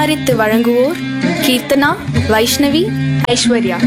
தயாரித்து வழங்குவோர் கீர்த்தனா வைஷ்ணவி ஐஸ்வர்யா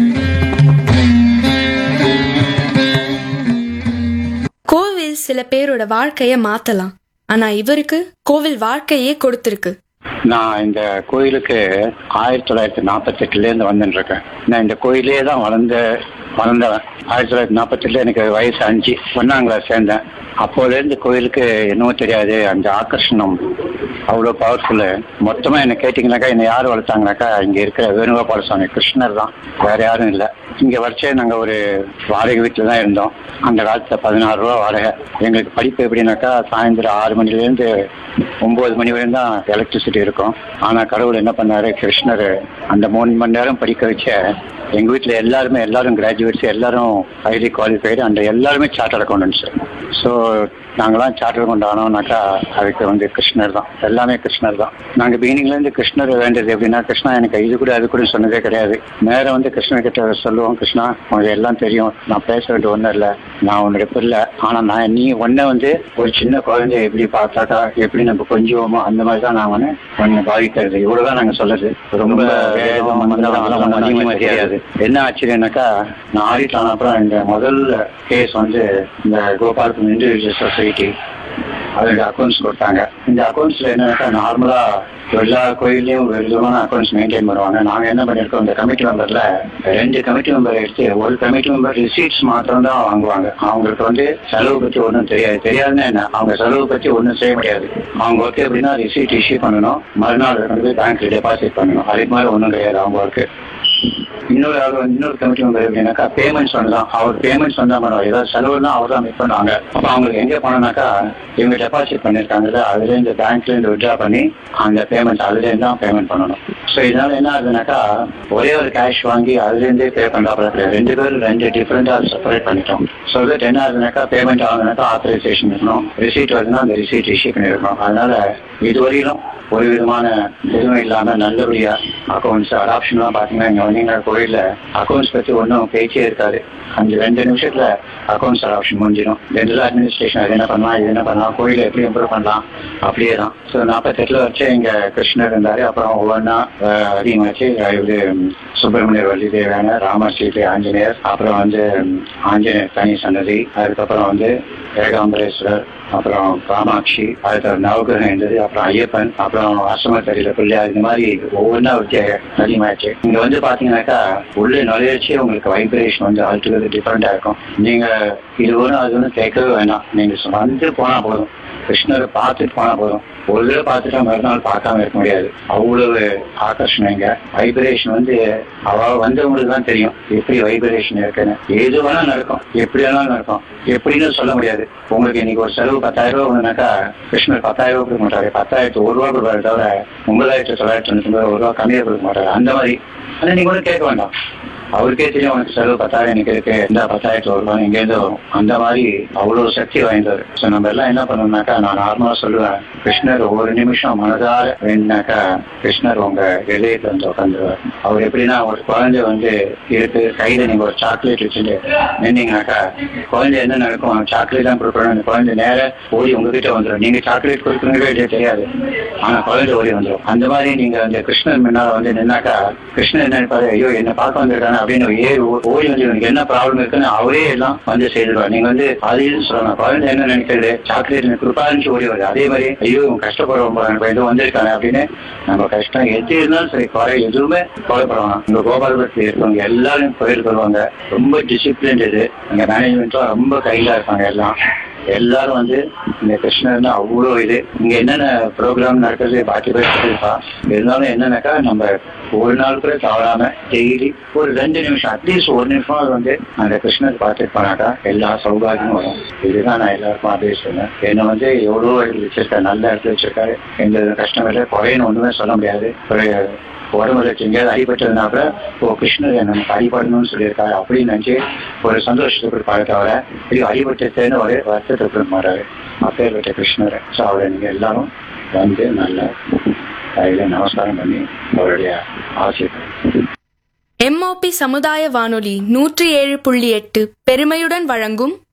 கோவில் சில பேரோட வாழ்க்கைய மாத்தலாம் ஆனா இவருக்கு கோவில் வாழ்க்கையே கொடுத்திருக்கு நான் இந்த கோயிலுக்கு ஆயிரத்தி தொள்ளாயிரத்தி நாற்பத்தி எட்டுல இருந்து வந்துட்டு இருக்கேன் நான் இந்த கோயிலே தான் வளர்ந்த வளர்ந்தவன் ஆயிரத்தி தொள்ளாயிரத்தி நாற்பத்தெட்டுல எனக்கு வயசு அஞ்சு ஒன்னாம் கிளாஸ் சேர்ந்தேன் அப்போலேருந்து கோயிலுக்கு என்னவோ தெரியாது அந்த ஆகர்ஷணம் அவ்வளோ பவர்ஃபுல்லு மொத்தமா என்ன கேட்டிங்கனாக்கா என்னை யார் வளர்த்தாங்கனாக்கா இங்க இருக்கிற வேணுகோபால சுவாமி கிருஷ்ணர் தான் வேற யாரும் இல்லை இங்க வரைச்சே நாங்க ஒரு வாடகை வீட்டில் தான் இருந்தோம் அந்த காலத்துல பதினாறு ரூபா வாடகை எங்களுக்கு படிப்பு எப்படின்னாக்கா சாயந்தரம் ஆறு மணிலேருந்து ஒன்பது மணி வரையும் தான் எலக்ட்ரிசிட்டி இருக்கும் ஆனா கடவுள் என்ன பண்ணாரு கிருஷ்ணர் அந்த மூணு மணி நேரம் படிக்க வச்ச எங்க வீட்டுல எல்லாருமே எல்லாரும் கிராஜுவேட்ஸ் எல்லாரும் ஹைலி குவாலிஃபைடு அந்த எல்லாருமே சார்ட்டர் அக்கௌண்டன்ஸ் ஸோ நாங்களாம் சார்ட்டர் அக்கௌண்ட் ஆனோம்னாக்கா அதுக்கு வந்து கிருஷ்ணர் தான் எல்லாமே கிருஷ்ணர் தான் நாங்க பிகினிங்ல இருந்து கிருஷ்ணர் வேண்டது எப்படின்னா கிருஷ்ணா எனக்கு இது கூட அது கூட சொன்னதே கிடையாது நேரம் வந்து கிருஷ்ணர் கிட்ட சொல்லுவோம் கிருஷ்ணா உனக்கு எல்லாம் தெரியும் நான் பேச வேண்டிய ஒன்றும் இல்லை நான் உன்னோட பிள்ளை ஆனா நான் நீ ஒன்ன வந்து ஒரு சின்ன குழந்தைய எப்படி பார்த்தாக்கா எப்படி நம்ம கொஞ்சுவோமோ அந்த மாதிரி தான் நான் வந்து உன்னை பாதிக்கிறது இவ்வளவுதான் நாங்க சொல்லுது ரொம்ப வேதம் மந்திரம் ஒண்ணும் அதிகமா தெரியாது என்ன ஆச்சரியம்னாக்கா நான் ஆடிட் ஆன அப்புறம் இந்த முதல் கேஸ் வந்து இந்த கோபாலபுரம் இண்டிவிஜுவல் சொசைட்டி அதுக்கு அக்கௌண்ட்ஸ் கொடுத்தாங்க இந்த அக்கௌண்ட்ஸ்ல என்னன்னாக்கா நார்மலா எல்லா கோயிலையும் ஒரு விதமான அக்கௌண்ட்ஸ் மெயின்டைன் பண்ணுவாங்க நாங்க என்ன பண்ணிருக்கோம் இந்த கமிட்டி மெம்பர்ல ரெண்டு கமிட்டி மெம்பர் எடுத்து ஒரு கமிட்டி மெம்பர் ரிசீட்ஸ் மாத்திரம் தான் வாங்குவாங்க அவங்களுக்கு வந்து செலவு பத்தி ஒன்றும் தெரியாது தெரியாதுன்னா என்ன அவங்க செலவு பத்தி ஒன்றும் செய்ய முடியாது அவங்க ஒர்க் எப்படின்னா ரிசீட் இஷ்யூ பண்ணணும் மறுநாள் கொண்டு போய் பேங்க்ல டெபாசிட் பண்ணணும் அதுக்கு மாதிரி ஒன்றும் கிடையாது அவங்க ஒர்க்கு இன்னொரு ஆள் வந்து இன்னொரு கமிட்டி மெம்பர் எப்படின்னாக்கா பேமெண்ட்ஸ் பண்ணலாம் அவர் பேமெண்ட்ஸ் வந்தா பண்ணுவாங்க ஏதாவது செலவுனா அவர் தான் மிஸ் பண்ணுவாங்க அப்ப அவங்களுக்கு எங்க போனோம்னாக்கா இவங்க டெபாசிட் பண்ணிருக்காங்கல்ல அதுல இருந்து பேங்க்ல இருந்து விட்ரா பண்ணி அந்த பேமெண்ட் அதுல இருந்து தான் பேமெண்ட் பண்ணணும் ஸோ இதனால என்ன ஆகுதுனாக்கா ஒரே ஒரு கேஷ் வாங்கி அதுல இருந்தே பே பண்றப்ப ரெண்டு பேரும் ரெண்டு டிஃபரெண்டா செப்பரேட் பண்ணிட்டோம் ஸோ தட் என்ன ஆகுதுனாக்கா பேமெண்ட் ஆகுதுனாக்கா ஆத்தரைசேஷன் இருக்கணும் ரிசீட் வருதுன்னா அந்த ரிசீட் இஷ்யூ பண்ணிருக்கணும் அதனால இதுவரையிலும் ஒரு விதமான எதுவும் இல்லாம நல்லபடியா அக்கௌண்ட்ஸ் அடாப்ஷன்லாம் பாத்தீங்கன்னா இங்க வந்தீங்க கோயில்ல அக்கௌண்ட்ஸ் பத்தி ஒன்றும் பேச்சே இருக்காது அந்த ரெண்டு நிமிஷத்துல அக்கௌண்ட்ஸ் அடாப்ஷன் முடிஞ்சிடும் ஜென்ரல் அட்மினிஸ்ட்ரேஷன் அது என்ன பண்ணலாம் இது என்ன பண்ணலாம் கோயிலை எப்படி இம்ப்ரூவ் பண்ணலாம் அப்படியே தான் ஸோ நாற்பத்தெட்டுல வச்சு இங்க கிருஷ்ணர் இருந்தாரு அப்புறம் ஒவ்வொன்றா அதிகமாச்சு இது சுப்பிரமணியர் வள்ளி தேவையான ராமர் சீதை ஆஞ்சநேயர் அப்புறம் வந்து ஆஞ்சநேயர் தனி சன்னதி அதுக்கப்புறம் வந்து ஏகாம்பரேஸ்வரர் அப்புறம் காமாட்சி அதுக்கு நவகிரகம் இருந்தது அப்புறம் ஐயப்பன் அப்புறம் அசமத்தடியில பிள்ளையார் இந்த மாதிரி ஒவ்வொன்றா அதிகமாச்சு இங்க வந்து பாத்தீங்கன்னாக்கா உள்ளே நுழையச்சே உங்களுக்கு வைப்ரேஷன் வந்து ஆல்டுகிறது டிஃபரெண்டா இருக்கும் நீங்க இது ஒன்றும் அது ஒன்றும் கேட்கவே வேணாம் நீங்க வந்து போனா போதும் கிருஷ்ணரை பார்த்துட்டு போனா போதும் ஒரு தடவை பார்த்துட்டா மறுநாள் பார்க்காம இருக்க முடியாது அவ்வளவு ஆகர்ஷணம் இங்க வைப்ரேஷன் வந்து அவ வந்தவங்களுக்கு தான் தெரியும் எப்படி வைப்ரேஷன் இருக்குன்னு எது வேணா நடக்கும் எப்படி வேணாலும் நடக்கும் எப்படின்னு சொல்ல முடியாது உங்களுக்கு இன்னைக்கு ஒரு செலவு பத்தாயிரம் ரூபாய் ஒண்ணுனாக்கா கிருஷ்ணர் பத்தாயிரம் ரூபாய் கொடுக்க மாட்டாரு பத்தாயிரத்து ஒரு ரூபா கொடுப்பாரு தவிர ஒன்பதாயிரத்தி தொள்ளாயிரத்தி தொண்ணூத்தி ஒன்பது ஒரு ரூபா கம்மியா கொடுக்க மாட்டாரு அந்த மாதிரி ஆனா நீங்க ஒன்றும் கேட்க வேண்டாம் அவருக்கே தெரியும் உனக்கு செலவு பத்தாயிரம் எனக்கு இருக்கு இந்த பத்தாயிரத்து ஒரு ரூபாய் இங்கேருந்து வரும் அந்த மாதிரி அவ்வளவு சக்தி வாய்ந்தவர் ஸோ நம்ம எல்லாம் என்ன பண்ணணும்னாக்கா நான் நார்மலா சொல்லுவேன் கிருஷ்ணர் ஒரு நிமிஷம் மனதார வேணுனாக்கா கிருஷ்ணர் உங்க இதயத்துல வந்து உட்காந்துருவார் அவர் எப்படின்னா ஒரு குழந்தை வந்து இருக்கு கையில நீங்க ஒரு சாக்லேட் வச்சுட்டு நின்னீங்கனாக்கா குழந்தை என்ன நடக்கும் சாக்லேட் தான் கொடுக்கணும் அந்த குழந்தை நேர ஓடி உங்ககிட்ட வந்துடும் நீங்க சாக்லேட் கொடுக்கணுங்களே இல்லையோ தெரியாது ஆனா குழந்தை ஓடி வந்துடும் அந்த மாதிரி நீங்க அந்த கிருஷ்ணன் முன்னால வந்து நின்னாக்கா கிருஷ்ணன் என்ன நினைப்பாரு ஐயோ என்ன பார்க்க வந்திருக்காங்க அப்படின்னு ஏ ஓடி வந்து எனக்கு என்ன ப்ராப்ளம் இருக்குன்னு அவரே எல்லாம் வந்து செய்திருவார் நீங்க வந்து அதையும் சொல்லலாம் குழந்தை என்ன நினைக்கிறது சாக்லேட் எனக்கு கொடுப்பாருன்னு ஓடி வருது அதே மாதிரி ஐயோ இவன் கஷ்டப்படுறோம் போல, எனக்கு எதுவும் வந்திருக்காங்க அப்படின்னு நம்ம கஷ்டம் எது இருந்தாலும் சரி குறை எதுவுமே கவலைப்படுவாங்க இந்த கோபாலபுரத்தில் இருக்கவங்க எல்லாரும் கோயிலுக்கு வருவாங்க ரொம்ப டிசிப்ளின் இது எங்க மேனேஜ்மெண்ட்லாம் ரொம்ப கையில இருப்பாங்க எல்லாம் எல்லாரும் வந்து இந்த கிருஷ்ணர்னு அவ்வளோ இது இங்க என்னென்ன ப்ரோக்ராம் நடக்குது பாக்கி பேர் சொல்லிருப்பா இருந்தாலும் என்னன்னாக்கா நம்ம ஒரு நாள் கூட தவறாம டெய்லி ஒரு ரெண்டு நிமிஷம் அட்லீஸ்ட் ஒரு நிமிஷம் அது வந்து அந்த கிருஷ்ணர் பார்த்துட்டு போனாக்கா எல்லா சௌபாகியமும் வரும் இதுதான் நான் எல்லாருக்கும் அதே சொன்னேன் என்னை வந்து எவ்வளோ இடத்துல வச்சிருக்காரு நல்ல இடத்துல வச்சிருக்காரு எந்த கஷ்டம் இல்லை குறைன்னு ஒண்ணுமே சொல்ல முடியாது ஒரு உடம்புல எங்கேயாவது அடிபட்டதுனா கூட ஓ கிருஷ்ணர் நமக்கு அடிபடணும்னு சொல்லியிருக்காரு அப்படின்னு நினைச்சு ஒரு சந்தோஷத்தை கொடுப்பாரு தவிர ஐயோ அடிபட்டதுன்னு ஒரு வருத்தத்தை கொடுக்க மாட்டாரு அப்பேற்பட்ட கிருஷ்ணர் ஸோ அவரை நீங்க எல்லாரும் வந்து நல்ல கையில நமஸ்காரம் பண்ணி அவருடைய ஆசை எம்ஓபி சமுதாய வானொலி நூற்றி ஏழு புள்ளி எட்டு பெருமையுடன் வழங்கும்